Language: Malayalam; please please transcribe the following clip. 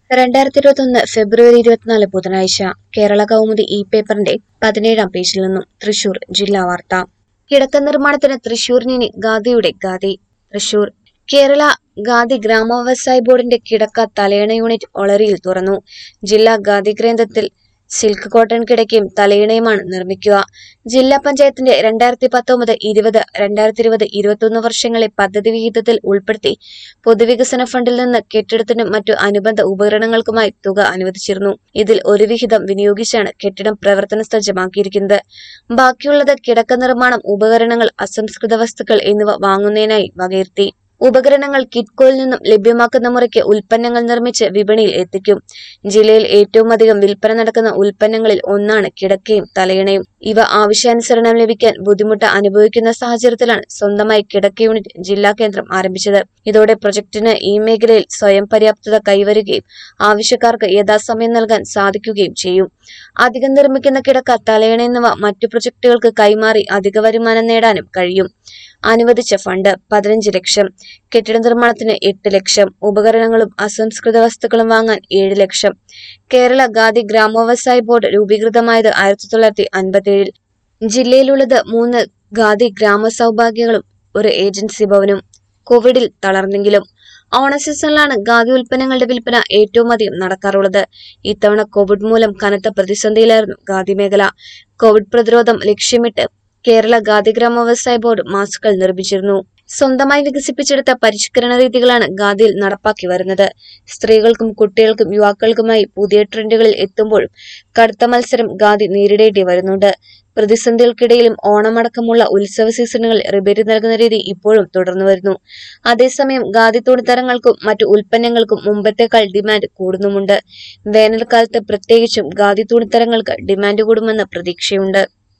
രണ്ടായിരത്തി ഇരുപത്തൊന്ന് ഫെബ്രുവരി ഇരുപത്തിനാല് ബുധനാഴ്ച കേരള കൗമുദി ഇ പേപ്പറിന്റെ പതിനേഴാം പേജിൽ നിന്നും തൃശൂർ ജില്ലാ വാർത്ത കിടക്ക നിർമ്മാണത്തിന് തൃശൂരിനി ഗാദിയുടെ ഗാദി തൃശൂർ കേരള ഗാദി ഗ്രാമവ്യവസായ ബോർഡിന്റെ കിടക്ക തലയണ യൂണിറ്റ് ഒളരിയിൽ തുറന്നു ജില്ലാ ഗാദി കേന്ദ്രത്തിൽ സിൽക്ക് കോട്ടൺ കിടക്കയും തലയിണയുമാണ് നിർമ്മിക്കുക ജില്ലാ പഞ്ചായത്തിന്റെ രണ്ടായിരത്തി പത്തൊമ്പത് ഇരുപത് രണ്ടായിരത്തി ഇരുപത് ഇരുപത്തൊന്ന് വർഷങ്ങളെ പദ്ധതി വിഹിതത്തിൽ ഉൾപ്പെടുത്തി പൊതുവികസന ഫണ്ടിൽ നിന്ന് കെട്ടിടത്തിനും മറ്റു അനുബന്ധ ഉപകരണങ്ങൾക്കുമായി തുക അനുവദിച്ചിരുന്നു ഇതിൽ ഒരു വിഹിതം വിനിയോഗിച്ചാണ് കെട്ടിടം പ്രവർത്തന സജ്ജമാക്കിയിരിക്കുന്നത് ബാക്കിയുള്ളത് കിടക്ക നിർമ്മാണം ഉപകരണങ്ങൾ അസംസ്കൃത വസ്തുക്കൾ എന്നിവ വാങ്ങുന്നതിനായി വകയിരുത്തി ഉപകരണങ്ങൾ കിറ്റ്കോയിൽ നിന്നും ലഭ്യമാക്കുന്ന മുറയ്ക്ക് ഉൽപ്പന്നങ്ങൾ നിർമ്മിച്ച് വിപണിയിൽ എത്തിക്കും ജില്ലയിൽ ഏറ്റവും അധികം വിൽപ്പന നടക്കുന്ന ഉൽപ്പന്നങ്ങളിൽ ഒന്നാണ് കിടക്കയും തലയിണയും ഇവ ആവശ്യാനുസരണം ലഭിക്കാൻ ബുദ്ധിമുട്ട് അനുഭവിക്കുന്ന സാഹചര്യത്തിലാണ് സ്വന്തമായി കിടക്ക യൂണിറ്റ് ജില്ലാ കേന്ദ്രം ആരംഭിച്ചത് ഇതോടെ പ്രൊജക്ടിന് ഈ മേഖലയിൽ സ്വയം പര്യാപ്തത കൈവരുകയും ആവശ്യക്കാർക്ക് യഥാസമയം നൽകാൻ സാധിക്കുകയും ചെയ്യും അധികം നിർമ്മിക്കുന്ന കിടക്ക തലയണ എന്നിവ മറ്റു പ്രൊജക്ടുകൾക്ക് കൈമാറി അധിക വരുമാനം നേടാനും കഴിയും അനുവദിച്ച ഫണ്ട് പതിനഞ്ച് ലക്ഷം കെട്ടിട നിർമ്മാണത്തിന് എട്ട് ലക്ഷം ഉപകരണങ്ങളും അസംസ്കൃത വസ്തുക്കളും വാങ്ങാൻ ഏഴ് ലക്ഷം കേരള ഖാദി ഗ്രാമവ്യവസായ ബോർഡ് രൂപീകൃതമായത് ആയിരത്തി തൊള്ളായിരത്തി അൻപത്തിയേഴിൽ ജില്ലയിലുള്ളത് മൂന്ന് ഖാദി ഗ്രാമസൗഭാഗ്യങ്ങളും ഒരു ഏജൻസി ഭവനും കോവിഡിൽ തളർന്നെങ്കിലും ഓണ സീസണിലാണ് ഖാദി ഉൽപ്പന്നങ്ങളുടെ വിൽപ്പന ഏറ്റവും അധികം നടക്കാറുള്ളത് ഇത്തവണ കോവിഡ് മൂലം കനത്ത പ്രതിസന്ധിയിലായിരുന്നു ഖാദി മേഖല കോവിഡ് പ്രതിരോധം ലക്ഷ്യമിട്ട് കേരള ഖാദി ഗ്രാമവ്യവസായ ബോർഡ് മാസ്കുകൾ നിർമ്മിച്ചിരുന്നു സ്വന്തമായി വികസിപ്പിച്ചെടുത്ത പരിഷ്കരണ രീതികളാണ് ഖാദിയിൽ നടപ്പാക്കി വരുന്നത് സ്ത്രീകൾക്കും കുട്ടികൾക്കും യുവാക്കൾക്കുമായി പുതിയ ട്രെൻഡുകളിൽ എത്തുമ്പോഴും കടുത്ത മത്സരം ഖാദി നേരിടേണ്ടി വരുന്നുണ്ട് പ്രതിസന്ധികൾക്കിടയിലും ഓണമടക്കമുള്ള ഉത്സവ സീസണുകളിൽ റിബേറ്റ് നൽകുന്ന രീതി ഇപ്പോഴും തുടർന്നു വരുന്നു അതേസമയം ഖാദി തുണിത്തരങ്ങൾക്കും മറ്റു ഉൽപ്പന്നങ്ങൾക്കും മുമ്പത്തേക്കാൾ ഡിമാൻഡ് കൂടുന്നുമുണ്ട് വേനൽക്കാലത്ത് പ്രത്യേകിച്ചും ഖാദി തുണിത്തരങ്ങൾക്ക് ഡിമാൻഡ് കൂടുമെന്ന പ്രതീക്ഷയുണ്ട്